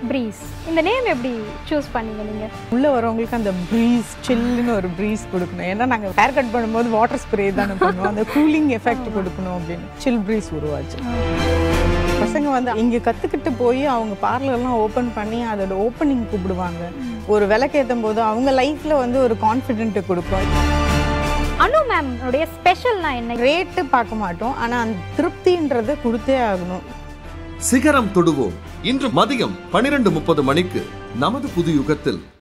breeze இந்த name எப்படி choose பண்ணீங்க நீங்க உள்ள வரவங்களுக்கு அந்த ப்ரீஸ் சில்லுன்னு ஒரு ப்ரீஸ் கொடுக்கணும் ஏன்னா நாங்கள் ஹேர் கட் பண்ணும்போது வாட்டர் ஸ்ப்ரே தானே பண்ணுவோம் அந்த கூலிங் எஃபெக்ட் கொடுக்கணும் அப்படின்னு சில் ப்ரீஸ் உருவாச்சு பசங்க வந்து இங்க கத்துக்கிட்டு போய் அவங்க பார்லர்லாம் ஓபன் பண்ணி அதோட ஓப்பனிங் கூப்பிடுவாங்க ஒரு விளக்கேற்றும் போது அவங்க லைஃப்ல வந்து ஒரு கான்ஃபிடென்ட் கொடுக்கும் அனு மேம் உடைய ஸ்பெஷல்னா என்ன ரேட்டு பார்க்க மாட்டோம் ஆனா அந்த திருப்தின்றதை கொடுத்தே ஆகணும் சிகரம் தொடுவோம் இன்று மதியம் பனிரெண்டு முப்பது மணிக்கு நமது புது யுகத்தில்